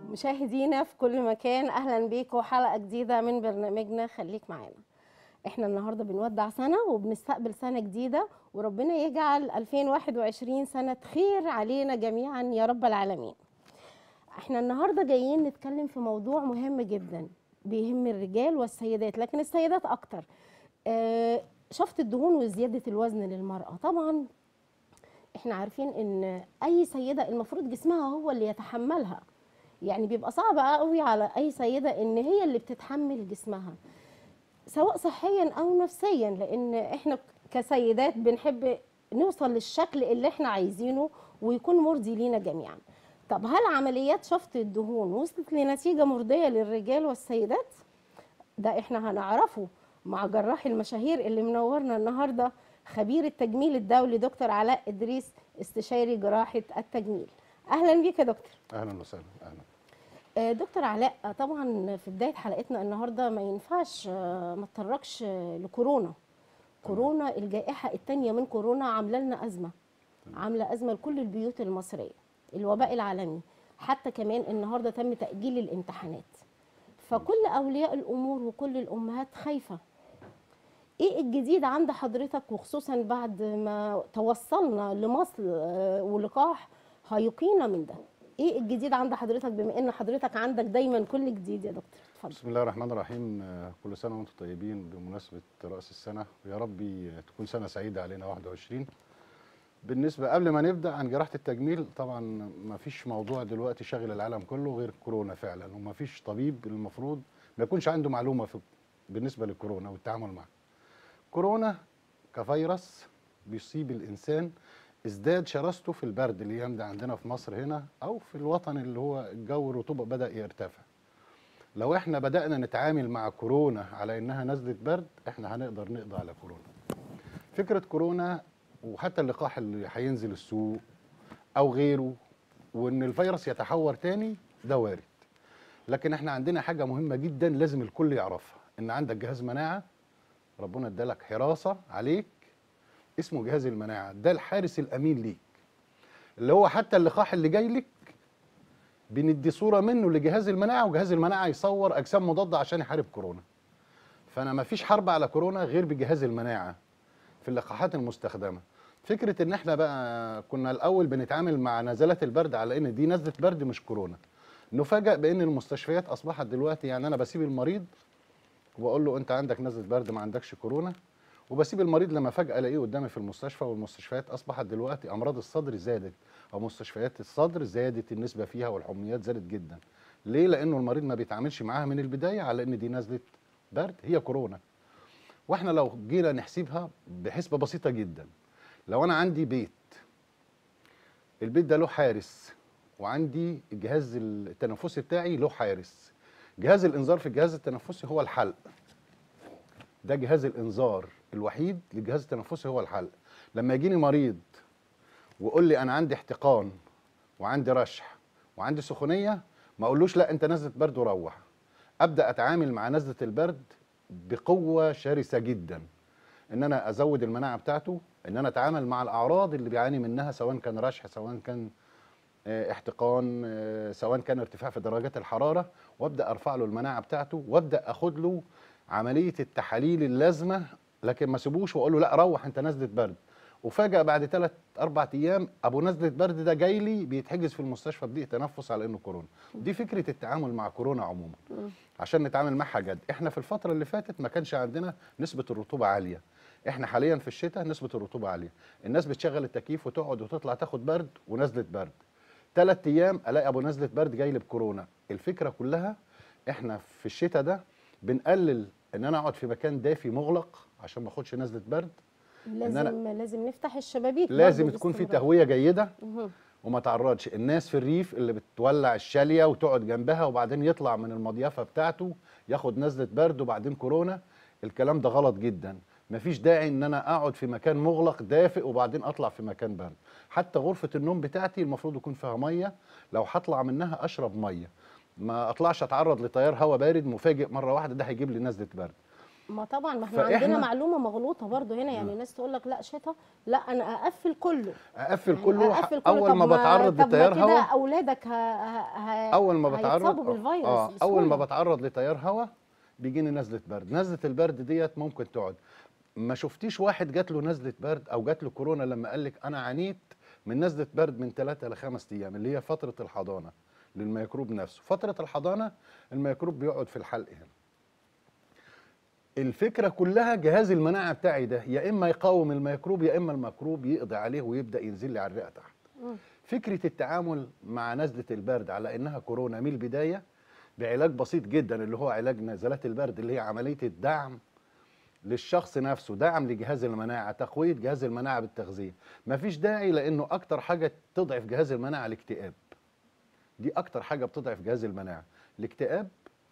مشاهدينا في كل مكان اهلا بيكم حلقه جديده من برنامجنا خليك معانا احنا النهارده بنودع سنه وبنستقبل سنه جديده وربنا يجعل 2021 سنه خير علينا جميعا يا رب العالمين احنا النهارده جايين نتكلم في موضوع مهم جدا بيهم الرجال والسيدات لكن السيدات اكتر آه شفط الدهون وزياده الوزن للمراه طبعا احنا عارفين ان اي سيده المفروض جسمها هو اللي يتحملها يعني بيبقى صعب قوي على اي سيده ان هي اللي بتتحمل جسمها سواء صحيا او نفسيا لان احنا كسيدات بنحب نوصل للشكل اللي احنا عايزينه ويكون مرضي لينا جميعا طب هل عمليات شفط الدهون وصلت لنتيجه مرضيه للرجال والسيدات ده احنا هنعرفه مع جراح المشاهير اللي منورنا النهارده خبير التجميل الدولي دكتور علاء ادريس استشاري جراحه التجميل اهلا بيك يا دكتور اهلا وسهلا اهلا آه، دكتور علاء طبعا في بدايه حلقتنا النهارده ما ينفعش آه، ما اتطرقش لكورونا كورونا الجائحه الثانيه من كورونا عامله لنا ازمه عامله ازمه لكل البيوت المصريه الوباء العالمي حتى كمان النهارده تم تاجيل الامتحانات فكل اولياء الامور وكل الامهات خايفه ايه الجديد عند حضرتك وخصوصا بعد ما توصلنا لمصل آه، ولقاح هيقينا من ده ايه الجديد عند حضرتك بما ان حضرتك عندك دايما كل جديد يا دكتور اتفضل بسم الله الرحمن الرحيم آه، كل سنه وانتم طيبين بمناسبه راس السنه ويا رب تكون سنه سعيده علينا 21 بالنسبه قبل ما نبدا عن جراحه التجميل طبعا ما فيش موضوع دلوقتي شاغل العالم كله غير كورونا فعلا وما فيش طبيب المفروض ما يكونش عنده معلومه في بالنسبه للكورونا والتعامل معها كورونا كفيروس بيصيب الانسان ازداد شراسته في البرد الايام ده عندنا في مصر هنا او في الوطن اللي هو الجو الرطوبه بدا يرتفع لو احنا بدانا نتعامل مع كورونا على انها نزله برد احنا هنقدر نقضي على كورونا فكره كورونا وحتى اللقاح اللي هينزل السوق او غيره وان الفيروس يتحور تاني ده وارد لكن احنا عندنا حاجه مهمه جدا لازم الكل يعرفها ان عندك جهاز مناعه ربنا ادالك حراسه عليك اسمه جهاز المناعه ده الحارس الامين ليك اللي هو حتى اللقاح اللي جاي لك بندي صوره منه لجهاز المناعه وجهاز المناعه يصور اجسام مضاده عشان يحارب كورونا فانا ما فيش حرب على كورونا غير بجهاز المناعه في اللقاحات المستخدمه فكره ان احنا بقى كنا الاول بنتعامل مع نزلات البرد على ان دي نزله برد مش كورونا نفاجئ بان المستشفيات اصبحت دلوقتي يعني انا بسيب المريض واقول له انت عندك نزله برد ما عندكش كورونا وبسيب المريض لما فجاه الاقيه قدامي في المستشفى والمستشفيات اصبحت دلوقتي امراض الصدر زادت او مستشفيات الصدر زادت النسبه فيها والحميات زادت جدا ليه لانه المريض ما بيتعاملش معاها من البدايه على ان دي نزله برد هي كورونا واحنا لو جينا نحسبها بحسبه بسيطه جدا لو انا عندي بيت البيت ده له حارس وعندي الجهاز التنفسي بتاعي له حارس جهاز الانذار في الجهاز التنفسي هو الحلق ده جهاز الانذار الوحيد للجهاز التنفسي هو الحلق لما يجيني مريض ويقول لي انا عندي احتقان وعندي رشح وعندي سخونيه ما اقولوش لا انت نزله برد وروح ابدا اتعامل مع نزله البرد بقوه شرسه جدا ان انا ازود المناعه بتاعته ان انا اتعامل مع الاعراض اللي بيعاني منها سواء كان رشح سواء كان آه، احتقان آه، سواء كان ارتفاع في درجات الحراره وابدا ارفع له المناعه بتاعته وابدا اخد له عمليه التحاليل اللازمه لكن ما سيبوش واقول له لا روح انت نزله برد وفجاه بعد ثلاث اربع ايام ابو نزله برد ده جاي لي بيتحجز في المستشفى بضيق تنفس على انه كورونا دي فكره التعامل مع كورونا عموما عشان نتعامل معها جد احنا في الفتره اللي فاتت ما كانش عندنا نسبه الرطوبه عاليه احنا حاليا في الشتاء نسبه الرطوبه عاليه الناس بتشغل التكييف وتقعد وتطلع تاخد برد ونزله برد ثلاث ايام الاقي ابو نزله برد جاي لي بكورونا الفكره كلها احنا في الشتاء ده بنقلل ان انا اقعد في مكان دافي مغلق عشان ما اخدش نزله برد لازم لازم نفتح الشبابيك لازم برضه تكون في باستمرار. تهويه جيده مهم. وما تعرضش الناس في الريف اللي بتولع الشاليه وتقعد جنبها وبعدين يطلع من المضيفه بتاعته ياخد نزله برد وبعدين كورونا الكلام ده غلط جدا مفيش داعي ان انا اقعد في مكان مغلق دافئ وبعدين اطلع في مكان برد حتى غرفه النوم بتاعتي المفروض يكون فيها ميه لو هطلع منها اشرب ميه ما اطلعش اتعرض لتيار هواء بارد مفاجئ مره واحده ده هيجيب لي نزله برد ما طبعا ما احنا فإحنا- عندنا معلومه مغلوطه برضو هنا يعني ناس تقول لك لا شتاء لا انا اقفل كله اقفل يعني كله اقفل كله اول طب ما بتعرض طب ما لتيار كده هواء اولادك ه... ه... ه... اول ما بتعرض هيتصابوا بالفيروس اه اول ما بسهولة. بتعرض لتيار هواء بيجيني نزله برد نزله البرد ديت ممكن تقعد ما شفتيش واحد جات له نزله برد او جات له كورونا لما قال لك انا عانيت من نزله برد من ثلاثة لخمس ايام اللي هي فتره الحضانه للميكروب نفسه فتره الحضانه الميكروب بيقعد في الحلق هنا الفكره كلها جهاز المناعه بتاعي ده يا اما يقاوم الميكروب يا اما الميكروب يقضي عليه ويبدا ينزل لي على الرئه تحت مم. فكره التعامل مع نزله البرد على انها كورونا من البدايه بعلاج بسيط جدا اللي هو علاج نزلات البرد اللي هي عمليه الدعم للشخص نفسه دعم لجهاز المناعه تقويه جهاز المناعه بالتغذيه مفيش داعي لانه اكتر حاجه تضعف جهاز المناعه الاكتئاب دي اكتر حاجه بتضعف جهاز المناعه الاكتئاب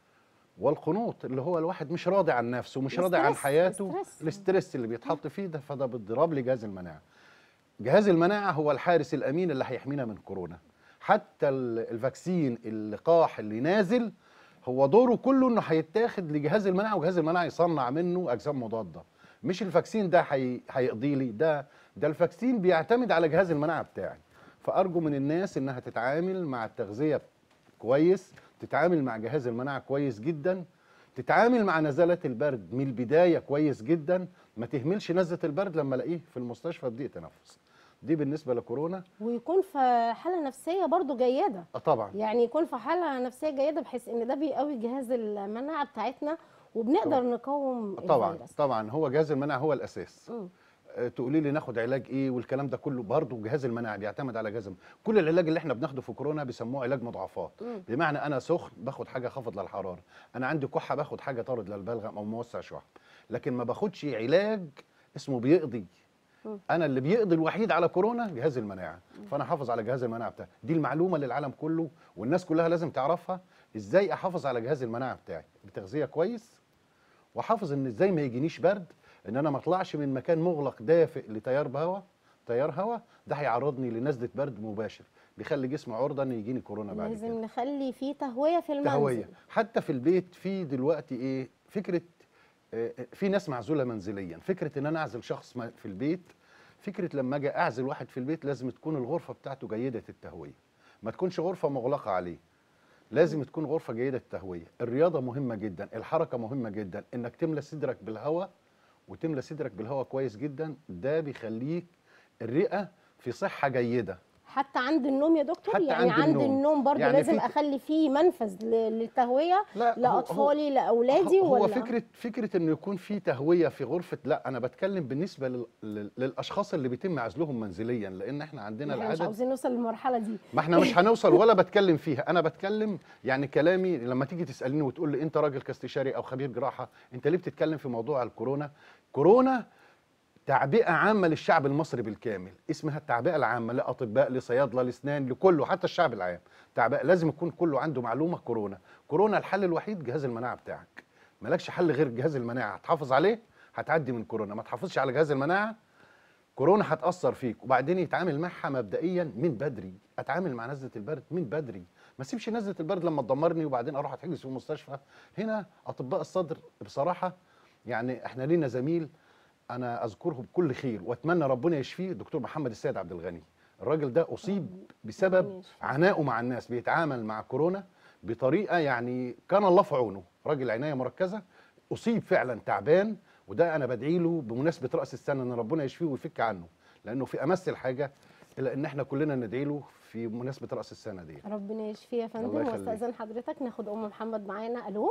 والقنوط اللي هو الواحد مش راضي عن نفسه مش راضي عن الاسترس- حياته الاسترس. الاسترس اللي بيتحط فيه ده فده بالضراب لجهاز المناعه جهاز المناعه هو الحارس الامين اللي هيحمينا من كورونا حتى ال- الفاكسين اللقاح اللي نازل هو دوره كله انه هيتاخد لجهاز المناعه وجهاز المناعه يصنع منه اجسام مضاده مش الفاكسين ده هي- هيقضي لي ده ده الفاكسين بيعتمد على جهاز المناعه بتاعي فارجو من الناس انها تتعامل مع التغذيه كويس تتعامل مع جهاز المناعه كويس جدا تتعامل مع نزلات البرد من البدايه كويس جدا ما تهملش نزله البرد لما الاقيه في المستشفى بضيق تنفس دي بالنسبه لكورونا ويكون في حاله نفسيه برضو جيده اه طبعا يعني يكون في حاله نفسيه جيده بحيث ان ده بيقوي جهاز المناعه بتاعتنا وبنقدر طبعا. نقاوم طبعا الفيروس طبعا هو جهاز المناعه هو الاساس مم. آه، تقولي لي ناخد علاج ايه والكلام ده كله برضه جهاز المناعه بيعتمد على جهاز الم- كل العلاج اللي احنا بناخده في كورونا بيسموه علاج مضاعفات مم. بمعنى انا سخن باخد حاجه خفض للحراره انا عندي كحه باخد حاجه طارد للبلغم او موسع شحم لكن ما باخدش علاج اسمه بيقضي مم. انا اللي بيقضي الوحيد على كورونا جهاز المناعه فانا حافظ على جهاز المناعه بتاعي دي المعلومه للعالم كله والناس كلها لازم تعرفها ازاي احافظ على جهاز المناعه بتاعي بتغذيه كويس واحافظ ان ازاي ما يجينيش برد ان انا ما اطلعش من مكان مغلق دافئ لتيار هواء تيار هواء ده هيعرضني لنزله برد مباشر بيخلي جسمي عرضه ان يجيني كورونا بعد كده لازم نخلي فيه تهويه في المنزل تهويه حتى في البيت في دلوقتي ايه فكره آه، في ناس معزوله منزليا فكره ان انا اعزل شخص ما- في البيت فكره لما اجي اعزل واحد في البيت لازم تكون الغرفه بتاعته جيده التهويه ما تكونش غرفه مغلقه عليه لازم تكون غرفه جيده التهويه الرياضه مهمه جدا الحركه مهمه جدا انك تملى صدرك بالهواء وتملى صدرك بالهواء كويس جدا ده بيخليك الرئه في صحه جيده حتى عند النوم يا دكتور حتى يعني عند عند النوم. النوم برضه يعني لازم في- اخلي فيه منفذ ل- للتهويه لا هو- هو- لاطفالي لاولادي هو ولا فكره فكره انه يكون في تهويه في غرفه لا انا بتكلم بالنسبه لل... لل- للاشخاص اللي بيتم عزلهم منزليا لان احنا عندنا احنا مش العدد عاوزين نوصل للمرحله دي ما احنا مش هنوصل ولا بتكلم فيها انا بتكلم يعني كلامي لما تيجي تسالني وتقول لي انت راجل كاستشاري او خبير جراحه انت ليه بتتكلم في موضوع الكورونا كورونا تعبئه عامه للشعب المصري بالكامل اسمها التعبئه العامه لاطباء لصيادله لاسنان لكله حتى الشعب العام تعبئه لازم يكون كله عنده معلومه كورونا كورونا الحل الوحيد جهاز المناعه بتاعك مالكش حل غير جهاز المناعه هتحافظ عليه هتعدي من كورونا ما تحافظش على جهاز المناعه كورونا هتاثر فيك وبعدين يتعامل معها مبدئيا من بدري اتعامل مع نزله البرد من بدري ما اسيبش نزله البرد لما تدمرني وبعدين اروح اتحجز في المستشفى هنا اطباء الصدر بصراحه يعني احنا لينا زميل انا اذكره بكل خير واتمنى ربنا يشفيه الدكتور محمد السيد عبد الغني الراجل ده اصيب ربنا بسبب يشفيه. عنائه مع الناس بيتعامل مع كورونا بطريقه يعني كان الله في عونه راجل عنايه مركزه اصيب فعلا تعبان وده انا بدعي له بمناسبه راس السنه ان ربنا يشفيه ويفك عنه لانه في امس الحاجه الى ان احنا كلنا ندعي له في مناسبه راس السنه دي ربنا يشفيه يا فندم الله يخليك. واستاذن حضرتك ناخد ام محمد معانا الو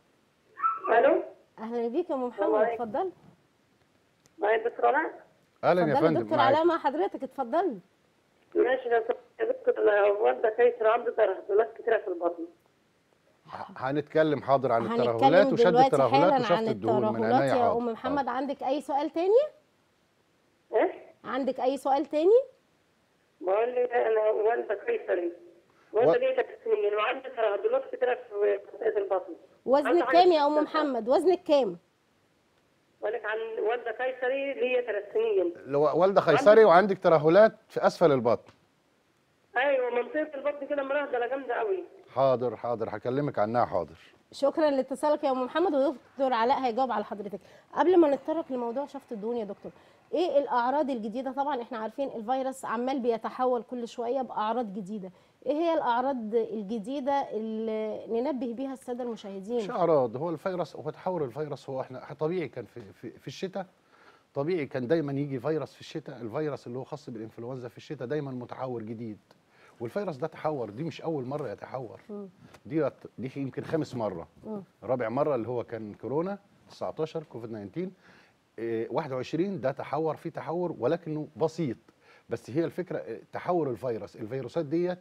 الو اهلا بيك يا ام محمد الله اتفضلي معايا دكتور علاء اهلا يا اتفضلي فندم دكتور معاك. علاء مع حضرتك اتفضلي ماشي يا دكتور- يا دكتور أنا والده كيسر عنده ترهلات كتيره في البطن ه- هنتكلم حاضر عن الترهلات هنتكلم وشد دلوقتي الترهلات حالا وشفط عن الدهون من الترهلات عينيا يا حاضر. ام محمد حاضر. عندك اي سؤال تاني ايه عندك اي سؤال تاني بقول لي انا والده كيسري والده و- ليه ثلاث سنين وعنده ترهلات كتيره في منطقه البطن وزنك عنده كام يا حاجة ام في محمد وزنك كام بقول لك عن والده كيسري ليه ثلاث سنين لو- والده قيصري وعندك ترهلات في اسفل البطن ايوه منطقه البطن كده مرهدله جامده قوي حاضر حاضر هكلمك عنها حاضر شكرا لاتصالك يا ام محمد ودكتور علاء هيجاوب على حضرتك قبل ما نتطرق لموضوع شفط الدهون يا دكتور ايه الاعراض الجديده طبعا احنا عارفين الفيروس عمال بيتحول كل شويه باعراض جديده ايه هي الاعراض الجديده اللي ننبه بيها الساده المشاهدين مش اعراض هو الفيروس هو تحول الفيروس هو احنا طبيعي كان في في, في الشتاء طبيعي كان دايما يجي فيروس في الشتاء الفيروس اللي هو خاص بالانفلونزا في الشتاء دايما متحور جديد والفيروس ده تحور دي مش اول مره يتحور مم. دي دي يمكن خامس مره مم. رابع مره اللي هو كان كورونا 19 كوفيد 19 إيه، 21 ده تحور في تحور ولكنه بسيط بس هي الفكره إيه، تحور الفيروس الفيروسات ديت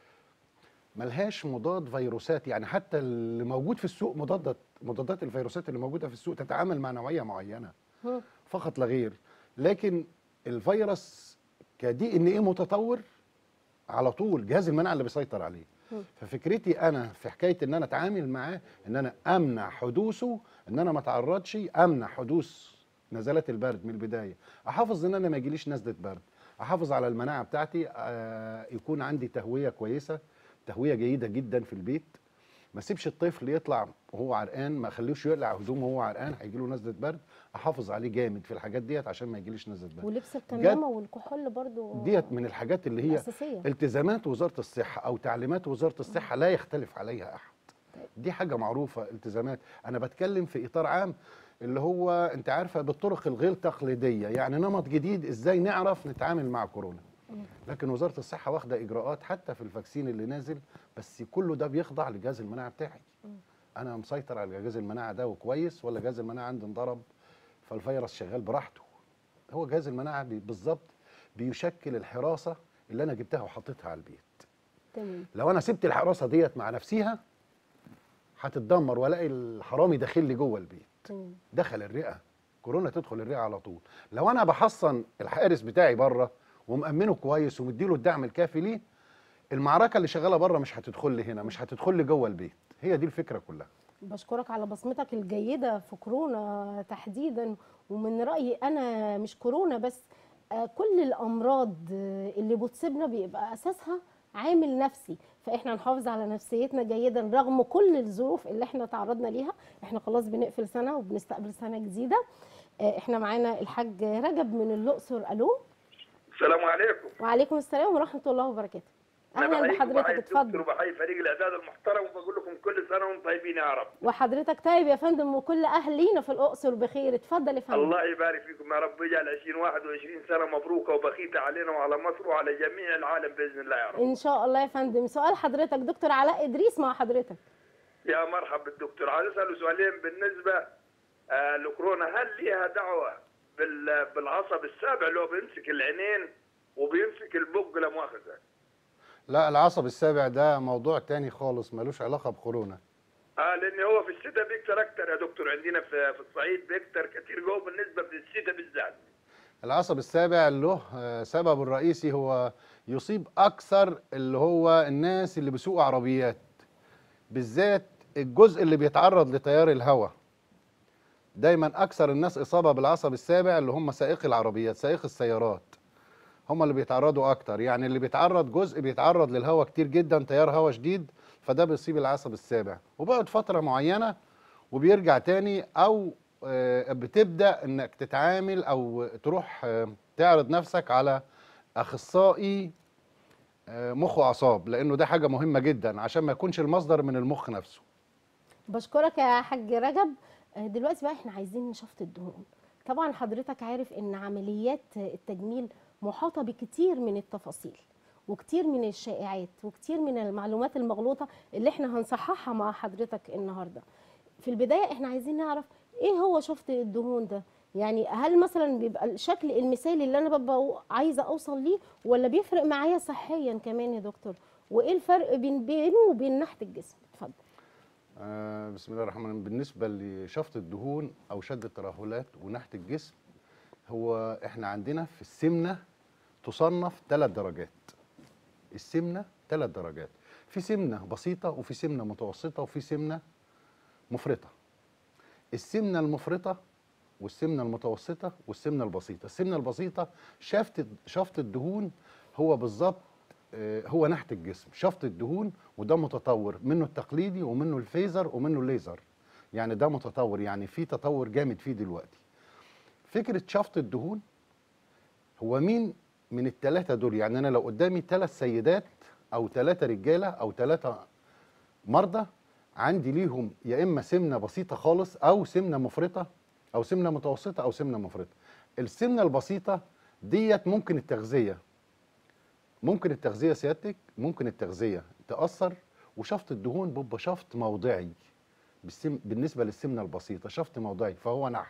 ملهاش مضاد فيروسات يعني حتى اللي موجود في السوق مضادات مضادات الفيروسات اللي موجوده في السوق تتعامل مع نوعيه معينه مم. فقط لا غير لكن الفيروس كدي ان ايه متطور على طول جهاز المناعه اللي بيسيطر عليه مم. ففكرتي انا في حكايه ان انا اتعامل معاه ان انا امنع حدوثه ان انا ما اتعرضش امنع حدوث نزلات البرد من البدايه احافظ ان انا ما يجيليش نزله برد احافظ على المناعه بتاعتي آه، يكون عندي تهويه كويسه تهويه جيده جدا في البيت ما اسيبش الطفل يطلع وهو عرقان ما اخليهوش يقلع هدومه وهو عرقان هيجي له نزله برد احافظ عليه جامد في الحاجات ديت عشان ما يجيليش نزله برد ولبس الكمامه والكحول برضو ديت من الحاجات اللي هي اساسيه التزامات وزاره الصحه او تعليمات وزاره الصحه لا يختلف عليها احد دي حاجه معروفه التزامات انا بتكلم في اطار عام اللي هو انت عارفه بالطرق الغير تقليديه يعني نمط جديد ازاي نعرف نتعامل مع كورونا لكن وزاره الصحه واخده اجراءات حتى في الفاكسين اللي نازل بس كله ده بيخضع لجهاز المناعه بتاعي انا مسيطر على جهاز المناعه ده وكويس ولا جهاز المناعه عندي انضرب فالفيروس شغال براحته هو جهاز المناعه بي- بالظبط بيشكل الحراسه اللي انا جبتها وحطيتها على البيت تمام لو انا سبت الحراسه ديت مع نفسها هتتدمر والاقي الحرامي داخل لي جوه البيت تمام دخل الرئه كورونا تدخل الرئه على طول لو انا بحصن الحارس بتاعي بره ومأمنه كويس ومديله الدعم الكافي ليه المعركه اللي شغاله بره مش هتدخل لي هنا مش هتدخل لي جوه البيت هي دي الفكره كلها بشكرك على بصمتك الجيدة في كورونا تحديدا ومن رأيي أنا مش كورونا بس آه، كل الأمراض آه، اللي بتصيبنا بيبقى أساسها عامل نفسي فإحنا نحافظ على نفسيتنا جيدا رغم كل الظروف اللي إحنا تعرضنا ليها إحنا خلاص بنقفل سنة وبنستقبل سنة جديدة آه، إحنا معانا الحاج رجب من الأقصر ألو السلام عليكم وعليكم السلام ورحمة الله وبركاته أنا أهلا بحييكم بحضرتك وبحيي الدكتور اتفضل وبحيي فريق الاعداد المحترم وبقول لكم كل سنه وانتم طيبين يا رب وحضرتك طيب يا فندم وكل أهلينا في الأقصر بخير اتفضل يا فندم الله يبارك فيكم يا رب يجعل 2021 سنه مبروكه وبخيته علينا وعلى مصر وعلى جميع العالم باذن الله يا رب ان شاء الله يا فندم سؤال حضرتك دكتور علاء ادريس مع حضرتك يا مرحبا بالدكتور عايز اساله سؤالين بالنسبه آه لكورونا هل ليها دعوه بال- بالعصب السابع اللي هو بيمسك العينين وبيمسك البق لا مؤاخذه لا العصب السابع ده موضوع تاني خالص ملوش علاقه بكورونا اه لان هو في الشتاء بيكتر اكتر يا دكتور عندنا في في الصعيد بيكتر كتير جوه بالنسبه في الشتاء بالذات العصب السابع له آه، سببه الرئيسي هو يصيب اكثر اللي هو الناس اللي بيسوقوا عربيات بالذات الجزء اللي بيتعرض لتيار الهواء دايما اكثر الناس اصابه بالعصب السابع اللي هم سائقي العربيات سائقي السيارات هم اللي بيتعرضوا اكتر يعني اللي بيتعرض جزء بيتعرض للهواء كتير جدا تيار هواء شديد فده بيصيب العصب السابع وبقعد فتره معينه وبيرجع تاني او آه، بتبدا انك تتعامل او تروح آه، تعرض نفسك على اخصائي آه، مخ واعصاب لانه ده حاجه مهمه جدا عشان ما يكونش المصدر من المخ نفسه بشكرك يا حاج رجب آه، دلوقتي بقى احنا عايزين نشفط الدهون طبعا حضرتك عارف ان عمليات التجميل محاطه بكتير من التفاصيل وكتير من الشائعات وكتير من المعلومات المغلوطه اللي احنا هنصححها مع حضرتك النهارده في البدايه احنا عايزين نعرف ايه هو شفط الدهون ده يعني هل مثلا بيبقى الشكل المثالي اللي انا ببقى عايزه اوصل ليه ولا بيفرق معايا صحيا كمان يا دكتور وايه الفرق بين بينه وبين نحت الجسم اتفضل آه بسم الله الرحمن الرحيم بالنسبه لشفط الدهون او شد الترهلات ونحت الجسم هو احنا عندنا في السمنه تصنف ثلاث درجات السمنه ثلاث درجات في سمنه بسيطه وفي سمنه متوسطه وفي سمنه مفرطه السمنه المفرطه والسمنه المتوسطه والسمنه البسيطه السمنه البسيطه شفط شفط الدهون هو بالظبط آه، هو نحت الجسم شفط الدهون وده متطور منه التقليدي ومنه الفيزر ومنه الليزر يعني ده متطور يعني في تطور جامد فيه دلوقتي فكره شفط الدهون هو مين من الثلاثه دول يعني انا لو قدامي ثلاث سيدات او ثلاثه رجاله او ثلاثه مرضى عندي ليهم يا اما سمنه بسيطه خالص او سمنه مفرطه او سمنه متوسطه او سمنه مفرطه السمنه البسيطه ديت ممكن التغذيه ممكن التغذيه سيادتك ممكن التغذيه تاثر وشفط الدهون بيبقى شفط موضعي بالسم بالنسبه للسمنه البسيطه شفط موضعي فهو نحت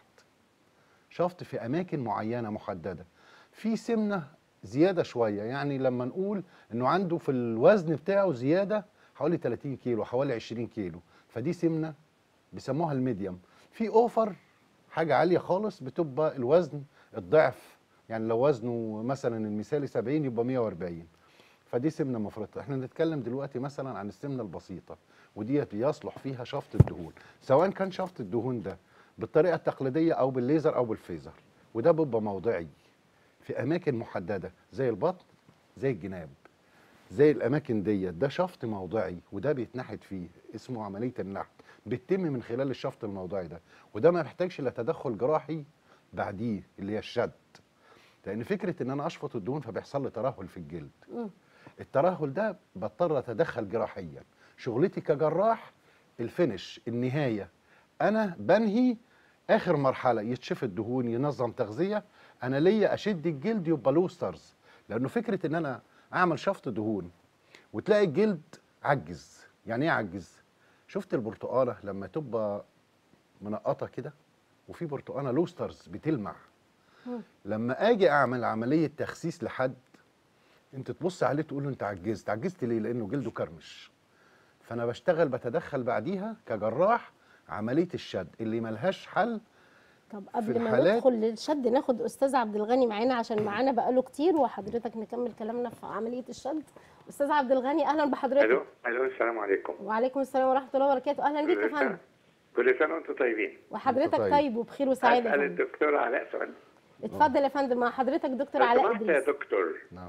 شفط في اماكن معينه محدده في سمنه زياده شويه يعني لما نقول انه عنده في الوزن بتاعه زياده حوالي 30 كيلو حوالي 20 كيلو فدي سمنه بيسموها الميديوم في اوفر حاجه عاليه خالص بتبقى الوزن الضعف يعني لو وزنه مثلا المثالي 70 يبقى 140 فدي سمنه مفرطه احنا بنتكلم دلوقتي مثلا عن السمنه البسيطه وديت يصلح فيها شفط الدهون سواء كان شفط الدهون ده بالطريقه التقليديه او بالليزر او بالفيزر وده بيبقى موضعي في اماكن محدده زي البطن زي الجناب زي الاماكن ديت ده شفط موضعي وده بيتنحت فيه اسمه عمليه النحت بتتم من خلال الشفط الموضعي ده وده ما بيحتاجش لا تدخل جراحي بعديه اللي هي الشد لان فكره ان انا اشفط الدهون فبيحصل لي ترهل في الجلد مم. الترهل ده بضطر اتدخل جراحيا شغلتي كجراح الفينش النهايه انا بنهي اخر مرحله يتشف الدهون ينظم تغذيه انا ليا اشد الجلد يبقى لوسترز لانه فكره ان انا اعمل شفط دهون وتلاقي الجلد عجز يعني ايه عجز شفت البرتقاله لما تبقى منقطه كده وفي برتقانه لوسترز بتلمع مم. لما اجي اعمل عمليه تخسيس لحد انت تبص عليه تقول له انت عجزت عجزت ليه لانه جلده كرمش فانا بشتغل بتدخل بعديها كجراح عمليه الشد اللي ملهاش حل طب قبل ما الحالات- ندخل للشد ناخد استاذ عبد الغني معانا عشان معانا بقاله كتير وحضرتك نكمل كلامنا في عمليه الشد استاذ عبد الغني اهلا بحضرتك الو الو السلام عليكم وعليكم السلام ورحمه الله وبركاته اهلا بيك يا كل فندم سنة- كل سنه وانتم طيبين وحضرتك طيب. طيب وبخير وسعاده اسال يا فندم الدكتور علاء سؤال اتفضل يا فندم مع حضرتك دكتور لو علاء سمحت يا ادريس دكتور نعم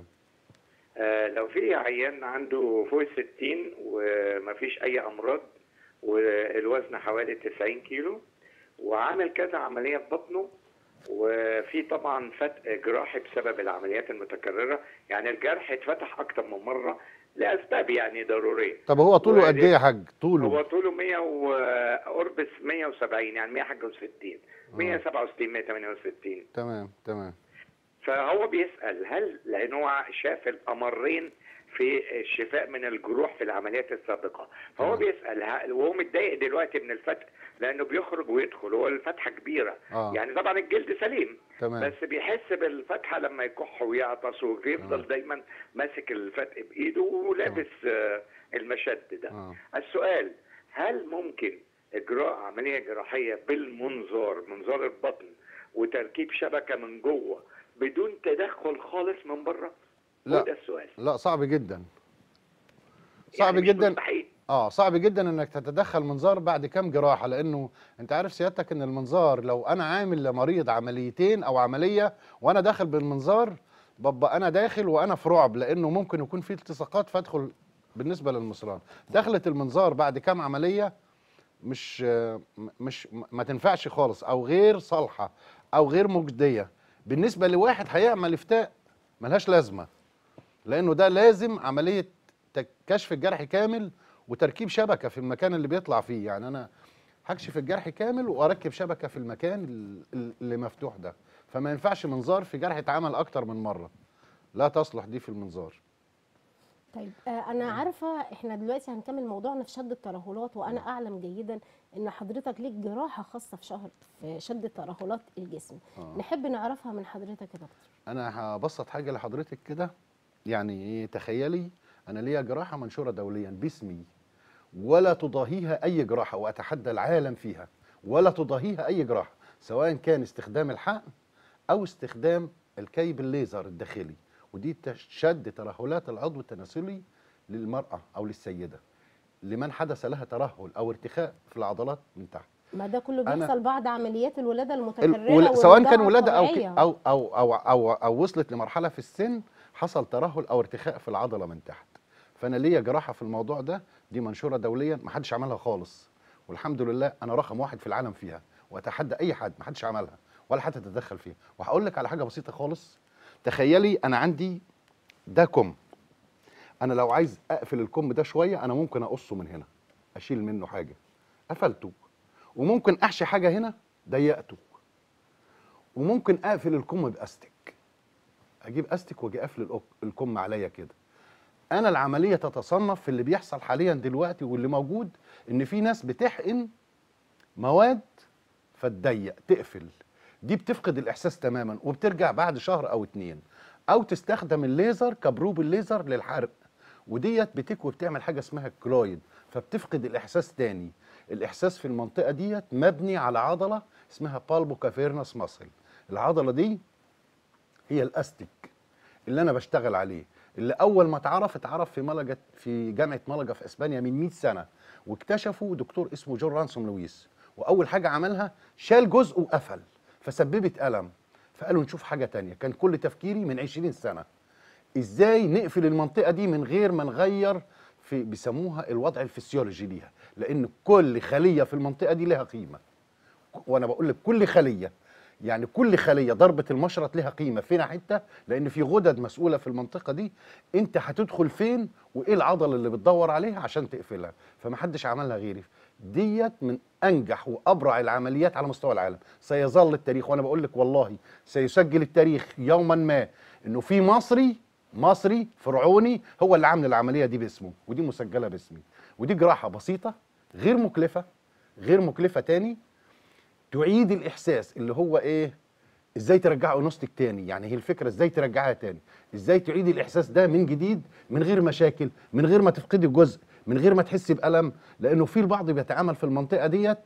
آه لو في عيان عنده فوق ال 60 ومفيش اي امراض والوزن حوالي 90 كيلو وعامل كذا عمليه في بطنه وفي طبعا فتق جراحي بسبب العمليات المتكرره يعني الجرح اتفتح اكتر من مره لاسباب يعني ضروريه طب هو طوله قد وادي- ايه يا حاج هو طوله طوله 100 وقرب 170 يعني 100 حاجه و60 167 168 تمام تمام فهو بيسال هل لان هو شاف الامرين في الشفاء من الجروح في العمليات السابقه فهو تمام. بيسال هل- وهو متضايق دلوقتي من الفتح لانه بيخرج ويدخل هو الفتحه كبيره اه يعني طبعا الجلد سليم تمام بس بيحس بالفتحه لما يكح ويعطس وبيفضل آه. دايما ماسك الفتق بايده ولابس آه، المشد ده اه السؤال هل ممكن اجراء عمليه جراحيه بالمنظار منظار البطن وتركيب شبكه من جوه بدون تدخل خالص من بره لا. هو ده السؤال لا صعب جدا صعب يعني مش جدا مستحيل اه صعب جدا انك تتدخل منظار بعد كام جراحه لانه انت عارف سيادتك ان المنظار لو انا عامل لمريض عمليتين او عمليه وانا داخل بالمنظار ببقى انا داخل وانا في رعب لانه ممكن يكون في التصاقات فادخل بالنسبه للمصران دخلت المنظار بعد كام عمليه مش آه، م- مش م- ما تنفعش خالص او غير صالحه او غير مجديه بالنسبه لواحد هيعمل افتاء ملهاش لازمه لانه ده لازم عمليه تك- كشف الجرح كامل وتركيب شبكه في المكان اللي بيطلع فيه يعني انا هكشف الجرح كامل واركب شبكه في المكان ال- ال- اللي مفتوح ده فما ينفعش منظار في جرح اتعمل اكتر من مره لا تصلح دي في المنظار طيب آه انا عارفه احنا دلوقتي هنكمل موضوعنا في شد الترهلات وانا اعلم جيدا ان حضرتك ليك جراحه خاصه في شهر في شد ترهلات الجسم آه. نحب نعرفها من حضرتك يا دكتور انا هبسط حاجه لحضرتك كده يعني ايه تخيلي انا ليا جراحه منشوره دوليا باسمي ولا تضاهيها اي جراحه واتحدى العالم فيها ولا تضاهيها اي جراحه سواء كان استخدام الحقن او استخدام الكيب الليزر الداخلي ودي تش- شد ترهلات العضو التناسلي للمراه او للسيده لمن حدث لها ترهل او ارتخاء في العضلات من تحت ما ده كله أنا- بيحصل بعد عمليات الولاده ال- المتكرره ولا- سواء كان والرضاعة ولاده او ك- الطبيعية. او او او او, أو وصلت لمرحله في السن حصل ترهل او ارتخاء في العضله من تحت فانا ليا جراحه في الموضوع ده دي منشوره دوليا ما حدش عملها خالص والحمد لله انا رقم واحد في العالم فيها واتحدى اي حد ما حدش عملها ولا حتى تتدخل فيها وهقول لك على حاجه بسيطه خالص تخيلي انا عندي ده كم انا لو عايز اقفل الكم ده شويه انا ممكن اقصه من هنا اشيل منه حاجه قفلته وممكن احشي حاجه هنا ضيقته وممكن اقفل الكم باستك اجيب استك واجي قافل الأك- الكم عليا كده انا العمليه تتصنف في اللي بيحصل حاليا دلوقتي واللي موجود ان في ناس بتحقن مواد فتضيق تقفل دي بتفقد الاحساس تماما وبترجع بعد شهر او اتنين او تستخدم الليزر كبروب الليزر للحرق وديت بتكوي بتعمل حاجه اسمها كلويد فبتفقد الاحساس تاني الاحساس في المنطقه ديت مبني على عضله اسمها بالبو كافيرنس ماسل العضله دي هي الاستيك اللي انا بشتغل عليه اللي اول ما اتعرف اتعرف في ملجا في جامعه ملجا في اسبانيا من 100 سنه واكتشفوا دكتور اسمه جون رانسوم لويس واول حاجه عملها شال جزء وقفل فسببت الم فقالوا نشوف حاجه تانية كان كل تفكيري من 20 سنه ازاي نقفل المنطقه دي من غير ما نغير في بيسموها الوضع الفسيولوجي ليها لان كل خليه في المنطقه دي لها قيمه وانا بقول لك كل خليه يعني كل خليه ضربه المشرط لها قيمه فين حته لان في غدد مسؤوله في المنطقه دي انت هتدخل فين وايه العضله اللي بتدور عليها عشان تقفلها فمحدش عملها غيري ديت من انجح وابرع العمليات على مستوى العالم سيظل التاريخ وانا بقول لك والله سيسجل التاريخ يوما ما انه في مصري مصري فرعوني هو اللي عامل العمليه دي باسمه ودي مسجله باسمي ودي جراحه بسيطه غير مكلفه غير مكلفه تاني تعيد الاحساس اللي هو ايه ازاي ترجع انوثتك تاني يعني هي الفكره ازاي ترجعها تاني ازاي تعيدي الاحساس ده من جديد من غير مشاكل من غير ما تفقدي جزء من غير ما تحسي بالم لانه في البعض بيتعامل في المنطقه ديت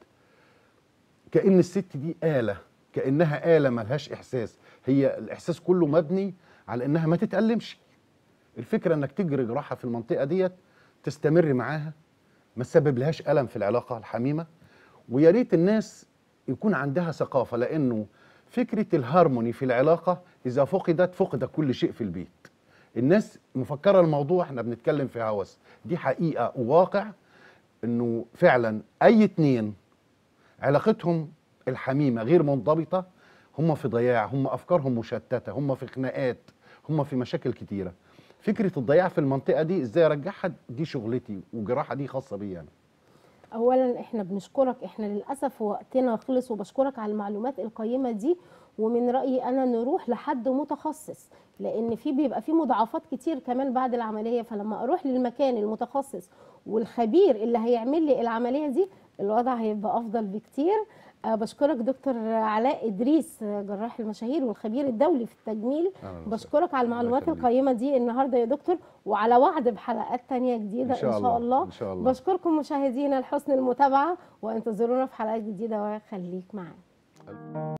كان الست دي اله كانها اله ملهاش احساس هي الاحساس كله مبني على انها ما تتالمش الفكره انك تجري جراحه في المنطقه ديت تستمر معاها ما تسبب لهاش الم في العلاقه الحميمه ويا ريت الناس يكون عندها ثقافه لانه فكره الهارموني في العلاقه اذا فقدت فقد كل شيء في البيت الناس مفكره الموضوع احنا بنتكلم في هوس دي حقيقه وواقع انه فعلا اي اتنين علاقتهم الحميمه غير منضبطه هم في ضياع هم افكارهم مشتته هم في خناقات هم في مشاكل كتيره فكره الضياع في المنطقه دي ازاي ارجعها دي شغلتي وجراحه دي خاصه بيا انا اولا احنا بنشكرك احنا للاسف وقتنا خلص وبشكرك على المعلومات القيمه دي ومن رايي انا نروح لحد متخصص لان في بيبقى في مضاعفات كتير كمان بعد العمليه فلما اروح للمكان المتخصص والخبير اللي هيعمل لي العمليه دي الوضع هيبقى افضل بكتير أه بشكرك دكتور علاء ادريس آه، جراح المشاهير والخبير الدولي في التجميل أهلاً وسهلاً. بشكرك على المعلومات يخليك. القيمه دي النهارده يا دكتور وعلى وعد بحلقات تانية جديده إن شاء الله. الله إن شاء الله. بشكركم مشاهدينا لحسن المتابعه وانتظرونا في حلقات جديده وخليك معانا